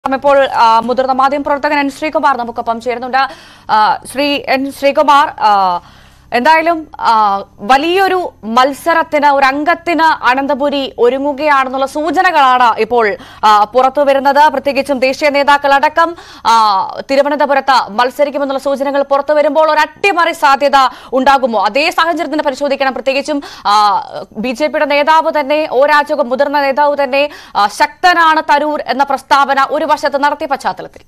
ഇപ്പോൾ ആ, മുതിർന്ന മാധ്യമ പ്രവർത്തകൻ എൻ ശ്രീകുമാർ നമുക്കൊപ്പം ചേരുന്നുണ്ട് ആ, ശ്രീ എൻ ശ്രീകുമാർ ആ, എന്തായാലും ആ, വലിയൊരു മത്സരത്തിന് ഒരു അംഗത്തിന് അനന്തപുരി ഒരുങ്ങുകയാണെന്നുള്ള സൂചനകളാണ് ഇപ്പോൾ ആ, പുറത്തു വരുന്നത് പ്രത്യേകിച്ചും ദേശീയ നേതാക്കളടക്കം ആ, തിരുവനന്തപുരത്ത് മത്സരിക്കുമെന്നുള്ള സൂചനകൾ പുറത്തു വരുമ്പോൾ ഒരു അട്ടിമറി സാധ്യത ഉണ്ടാകുമോ അതേ സാഹചര്യത്തിന് പരിശോധിക്കണം പ്രത്യേകിച്ചും ബി ജെ പിയുടെ നേതാവ് തന്നെ ഒ രാജകോം മുതിർന്ന നേതാവ് തന്നെ ആ, ശക്തനാണ് തരൂർ എന്ന പ്രസ്താവന ഒരു വശത്ത് നടത്തിയ പശ്ചാത്തലത്തിൽ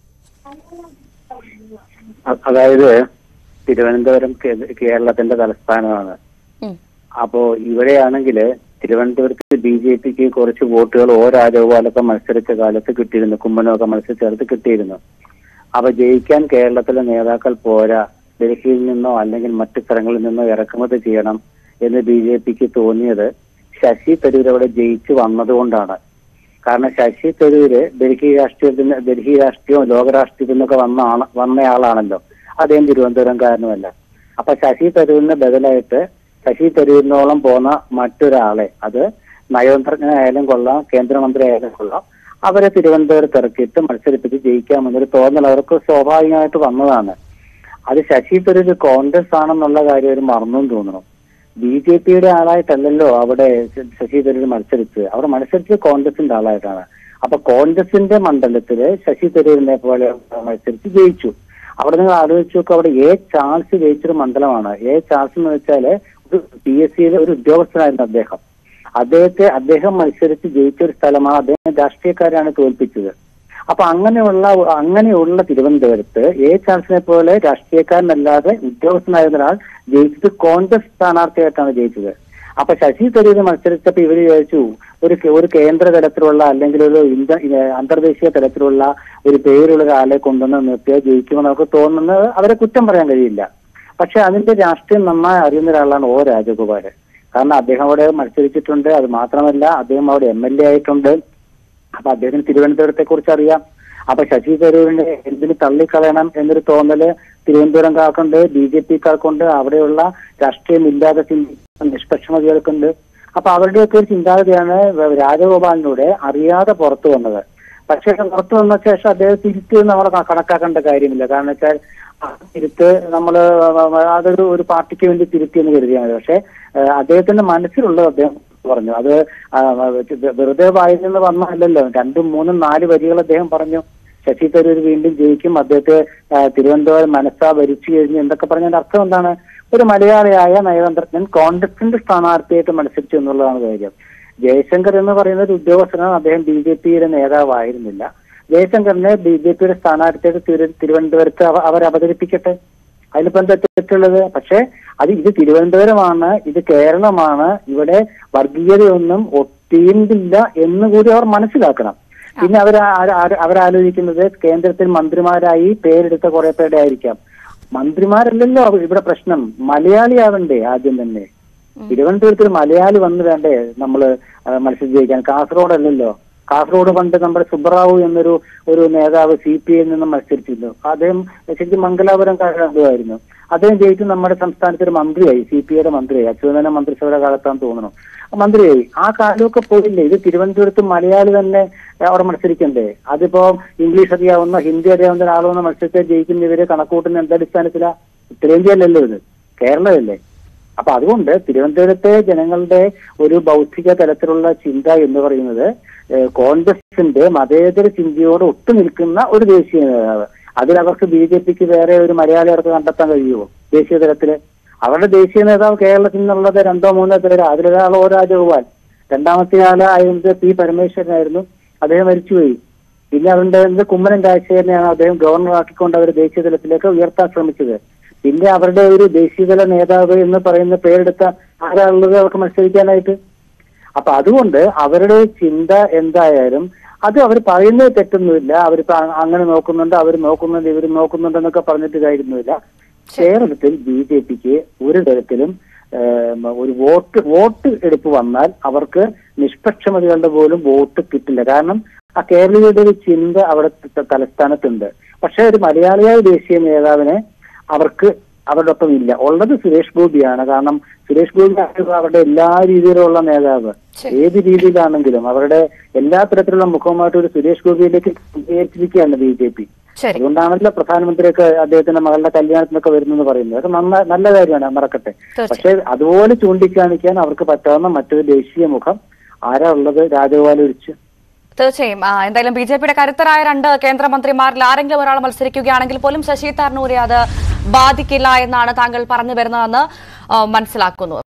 അ- അതായത് തിരുവനന്തപുരം കേ- കേരളത്തിന്റെ തലസ്ഥാനമാണ് ഉം. അപ്പോ ഇവിടെയാണെങ്കിൽ തിരുവനന്തപുരത്ത് ബി ജെ പിക്ക് കുറച്ച് വോട്ടുകൾ ഓ രാജഗോപാലൊക്കെ മത്സരിച്ച കാലത്ത് കിട്ടിയിരുന്നു കുമ്മനമൊക്കെ മത്സരിച്ച കാലത്ത് കിട്ടിയിരുന്നു അപ്പൊ ജയിക്കാൻ കേരളത്തിലെ നേതാക്കൾ പോരാ ഡൽഹിയിൽ നിന്നോ അല്ലെങ്കിൽ മറ്റു സ്ഥലങ്ങളിൽ നിന്നോ ഇറക്കുമതി ചെയ്യണം എന്ന് ബി ജെ പിക്ക് തോന്നിയത് ശശി തരൂർ അവിടെ ജയിച്ചു വന്നതുകൊണ്ടാണ് കാരണം ശശി തരൂര് ഡൽഹി രാഷ്ട്രീയത്തിന് ഡൽഹി രാഷ്ട്രീയവും ലോകരാഷ്ട്രീയത്തിൽ നിന്നൊക്കെ വന്ന ആള വന്നയാളാണല്ലോ അദ്ദേഹം തിരുവനന്തപുരംകാരനുമല്ല അപ്പൊ ശശി തരൂരിന് ബദലായിട്ട് ശശി തരൂരിനോളം പോന്ന മറ്റൊരാളെ അത് നയതന്ത്രജ്ഞനായാലും കൊള്ളാം കേന്ദ്രമന്ത്രി ആയാലും കൊള്ളാം അവരെ തിരുവനന്തപുരത്ത് ഇറക്കിയിട്ട് മത്സരിപ്പിച്ച് ജയിക്കാമെന്നൊരു തോന്നൽ അവർക്ക് സ്വാഭാവികമായിട്ട് വന്നതാണ് അത് ശശി തരൂർ കോൺഗ്രസ് ആണെന്നുള്ള കാര്യം ഒരു മറന്നും തോന്നുന്നു ബി ജെ പിയുടെ ആളായിട്ടല്ലല്ലോ അവിടെ ശ- ശശി തരൂർ മത്സരിച്ചത് അവർ മത്സരിച്ചത് കോൺഗ്രസിന്റെ ആളായിട്ടാണ് അപ്പൊ കോൺഗ്രസിന്റെ മണ്ഡലത്തില് ശശി തരൂരിനെ പോലെ മത്സരിച്ച് ജയിച്ചു അവിടെ നിങ്ങൾ ആലോചിച്ച് നോക്കുക അവിടെ എ ചാൾസ് ജയിച്ചൊരു മണ്ഡലമാണ് എ ചാൾസ് എന്ന് വെച്ചാല് ഒരു പി എസ് സിയിലെ ഒരു ഉദ്യോഗസ്ഥനായിരുന്നു അദ്ദേഹം അദ്ദേഹത്തെ അദ്ദേഹം മത്സരിച്ച് ജയിച്ച ഒരു സ്ഥലമാണ് അദ്ദേഹം രാഷ്ട്രീയക്കാരാണ് തോൽപ്പിച്ചത് അപ്പൊ അങ്ങനെയുള്ള അങ്ങനെയുള്ള തിരുവനന്തപുരത്ത് എ ചാൾസിനെ പോലെ രാഷ്ട്രീയക്കാരനല്ലാതെ ഉദ്യോഗസ്ഥനായിരുന്ന ഒരാൾ ജയിച്ചത് കോൺഗ്രസ് സ്ഥാനാർത്ഥിയായിട്ടാണ് ജയിച്ചത് അപ്പൊ ശശി തരൂർ മത്സരിച്ചപ്പോ ഇവര് ചോദിച്ചു ഒരു കേ- ഒരു കേന്ദ്ര തലത്തിലുള്ള അല്ലെങ്കിൽ ഒരു ഇന്ത്യ ഏഹ് അന്തർദേശീയ തലത്തിലുള്ള ഒരു പേരുള്ള ഒരാളെ കൊണ്ടുവന്ന് നിർത്തിയാൽ ജയിക്കുമെന്ന് നമുക്ക് തോന്നുന്നത് അവരെ കുറ്റം പറയാൻ കഴിയില്ല പക്ഷെ അതിന്റെ രാഷ്ട്രീയം നന്നായി അറിയുന്ന ഒരാളാണ് ഒ രാജഗോപാല് കാരണം അദ്ദേഹം അവിടെ മത്സരിച്ചിട്ടുണ്ട് അത് മാത്രമല്ല അദ്ദേഹം അവിടെ എം എൽ എ ആയിട്ടുണ്ട് അപ്പൊ അദ്ദേഹത്തിന് തിരുവനന്തപുരത്തെ കുറിച്ച് അറിയാം അപ്പൊ ശശി തരൂരിനെ എന്തിന് തള്ളിക്കളയണം എന്നൊരു തോന്നല് തിരുവനന്തപുരംകാർക്കുണ്ട് ബി ജെ പിക്കാർക്കുണ്ട് അവിടെയുള്ള രാഷ്ട്രീയമില്ലാതെ ചിന്തിക്കുന്ന നിഷ്പക്ഷമതികൾക്കുണ്ട് അപ്പൊ അവരുടെയൊക്കെ ഒരു ചിന്താഗതിയാണ് രാജഗോപാലിലൂടെ അറിയാതെ പുറത്തു വന്നത് പക്ഷേ പുറത്തു വന്ന ശേഷം അദ്ദേഹം തിരുത്തി നമ്മൾ കണക്കാക്കേണ്ട കാര്യമില്ല കാരണം വെച്ചാൽ ആ തിരുത്ത് നമ്മൾ അതൊരു ഒരു പാർട്ടിക്ക് വേണ്ടി തിരുത്തി എന്ന് കരുതിയാണ് പക്ഷെ ഏഹ്, അദ്ദേഹത്തിന്റെ മനസ്സിലുള്ളത് അദ്ദേഹം പറഞ്ഞു അത് ആ, വെറുതെ വായിൽ നിന്ന് വന്നതല്ലല്ലോ രണ്ടും മൂന്നും നാല് വരികൾ അദ്ദേഹം പറഞ്ഞു ശശി തരൂർ വീണ്ടും ജയിക്കും അദ്ദേഹത്തെ ആ, തിരുവനന്തപുരം മനസ്സാ ഭരിച്ചു കഴിഞ്ഞു എന്തൊക്കെ പറഞ്ഞതിന്റെ അർത്ഥം എന്താണ് ഒരു മലയാളിയായ നയതന്ത്രജ്ഞൻ കോൺഗ്രസിന്റെ സ്ഥാനാർത്ഥിയായിട്ട് മത്സരിച്ചു എന്നുള്ളതാണ് കാര്യം ജയശങ്കർ എന്ന് പറയുന്ന ഒരു ഉദ്യോഗസ്ഥനാണ് അദ്ദേഹം ബി ജെ പിയുടെ നേതാവായിരുന്നില്ല ജയശങ്കറിനെ ബി ജെ പിയുടെ സ്ഥാനാർത്ഥിയായിട്ട് തിരു- തിരുവനന്തപുരത്ത് അവ- അവർ അവതരിപ്പിക്കട്ടെ അതിലിപ്പോ എന്താ തെറ്റുള്ളത് പക്ഷെ അത് ഇത് തിരുവനന്തപുരമാണ് ഇത് കേരളമാണ് ഇവിടെ വർഗീയതയൊന്നും ഒട്ടിയിട്ടില്ല എന്ന് കൂടി അവർ മനസ്സിലാക്കണം പിന്നെ അവർ അവരാലോചിക്കുന്നത് കേന്ദ്രത്തിൽ മന്ത്രിമാരായി പേരെടുത്ത കുറെ പേരുടെ ആയിരിക്കാം മന്ത്രിമാരല്ലല്ലോ അവ- ഇവിടെ പ്രശ്നം മലയാളിയാവണ്ടേ ആദ്യം തന്നെ തിരുവനന്തപുരത്ത് ഒരു മലയാളി വന്ന് വേണ്ടേ നമ്മള് ആ, മത്സരം ജയിക്കാൻ കാസർഗോഡ് അല്ലല്ലോ കാസർഗോഡ് പണ്ട് നമ്മുടെ സുബ്ബറാവു എന്നൊരു ഒരു നേതാവ് സി പി ഐയിൽ നിന്നും മത്സരിച്ചിരുന്നു അദ്ദേഹം ശരിക്കും മംഗലാപുരം കാരണമായിരുന്നു അദ്ദേഹം ജയിച്ചു നമ്മുടെ സംസ്ഥാനത്ത് ഒരു മന്ത്രിയായി സി പി ഐയുടെ മന്ത്രിയായി അച്യുതന മന്ത്രിസഭയുടെ കാലത്താന്ന് തോന്നുന്നു മന്ത്രിയായി ആ കാലമൊക്കെ പോയില്ലേ ഇത് തിരുവനന്തപുരത്ത് മലയാളി തന്നെ ഏ, അവിടെ മത്സരിക്കണ്ടേ അതിപ്പോ ഇംഗ്ലീഷ് അറിയാവുന്ന ഹിന്ദി അറിയാവുന്ന ഒരാളൊന്ന് മത്സരിച്ചാൽ ജയിക്കുന്ന ഇവരെ കണക്കൂട്ടുന്ന എന്താ അടിസ്ഥാനത്തിലാ ഉത്തരേന്ത്യയല്ലല്ലോ ഇത് കേരളമല്ലേ അപ്പൊ അതുകൊണ്ട് തിരുവനന്തപുരത്തെ ജനങ്ങളുടെ ഒരു ബൗദ്ധിക തലത്തിലുള്ള ചിന്ത എന്ന് പറയുന്നത് ഏഹ്, കോൺഗ്രസിന്റെ മതേതര ചിന്തയോട് ഒത്തു നിൽക്കുന്ന ഒരു ദേശീയ നേതാവ് അതിൽ അവർക്ക് ബി ജെ പിക്ക് വേറെ ഒരു മലയാളി അവർക്ക് കണ്ടെത്താൻ കഴിയുമോ ദേശീയ തലത്തില് അവരുടെ ദേശീയ നേതാവ് കേരളത്തിൽ നിന്നുള്ളത് രണ്ടോ മൂന്നോ പേര് അതിലൊരാൾ ഓ രാജഗോപാൽ രണ്ടാമത്തെ ആള് ആയിരുന്നത് പി പരമേശ്വരനായിരുന്നു അദ്ദേഹം മരിച്ചുപോയി പിന്നെ അവരുടെ കുമ്മനം രാജശേഖരനെയാണ് അദ്ദേഹം ഗവർണറാക്കിക്കൊണ്ട് അവർ ദേശീയ തലത്തിലേക്ക് ഉയർത്താൻ ശ്രമിച്ചത് പിന്നെ അവരുടെ ഒരു ദേശീയതല നേതാവ് എന്ന് പറയുന്ന പേരെടുത്ത ആരാളുള്ളത് അവർക്ക് മത്സരിക്കാനായിട്ട് അപ്പൊ അതുകൊണ്ട് അവരുടെ ചിന്ത എന്തായാലും അത് അവർ പറയുന്നത് തെറ്റൊന്നുമില്ല അവരിപ്പോ അ- അങ്ങനെ നോക്കുന്നുണ്ട് അവർ നോക്കുന്നുണ്ട് ഇവർ നോക്കുന്നുണ്ട് എന്നൊക്കെ പറഞ്ഞിട്ട് കാര്യമൊന്നുമില്ല കേരളത്തിൽ ബി ജെ പിക്ക് ഒരു തരത്തിലും ഏം, ഒരു വോട്ട് വോട്ട് എടുപ്പ് വന്നാൽ അവർക്ക് നിഷ്പക്ഷമതികളുടെ പോലും വോട്ട് കിട്ടില്ല കാരണം ആ കേരളീയരുടെ ഒരു ചിന്ത അവിടെ ത- തലസ്ഥാനത്തുണ്ട് പക്ഷെ ഒരു മലയാളിയായ ദേശീയ നേതാവിനെ അവർക്ക് അവരുടെ ഒപ്പം ഇല്ല ഉള്ളത് സുരേഷ് ഗോപിയാണ് കാരണം സുരേഷ് ഗോപി ആയിരുന്നു അവരുടെ എല്ലാ രീതിയിലുള്ള നേതാവ് ശരി. ഏത് രീതിയിലാണെങ്കിലും അവരുടെ എല്ലാ തരത്തിലുള്ള മുഖവുമായിട്ട് ഒരു സുരേഷ് ഗോപിയിലേക്ക് കേന്ദ്രീകരിച്ചിരിക്കുകയാണ് ബി ജെ പി ശരി അതുകൊണ്ടാണല്ലോ പ്രധാനമന്ത്രിയൊക്കെ അദ്ദേഹത്തിന്റെ മകളുടെ കല്യാണത്തിനൊക്കെ വരുന്നെന്ന് പറയുന്നത് അത് നന്ന നല്ല കാര്യമാണ് മറക്കട്ടെ തീർച്ചയായും പക്ഷെ അതുപോലെ ചൂണ്ടിക്കാണിക്കാൻ അവർക്ക് പറ്റാവുന്ന മറ്റൊരു ദേശീയ മുഖം ആരാ ഉള്ളത് രാജഗോപാൽ ഒഴിച്ച് തീർച്ചയായും ആ, എന്തായാലും ബി ജെ പിയുടെ കരുത്തരായ രണ്ട് കേന്ദ്രമന്ത്രിമാരിൽ ആരെങ്കിലും ഒരാൾ മത്സരിക്കുകയാണെങ്കിൽ പോലും ശശി തരൂരിനെ അത് ബാധിക്കില്ല എന്നാണ് താങ്കൾ പറഞ്ഞു വരുന്നതെന്ന് ആ, മനസ്സിലാക്കുന്നു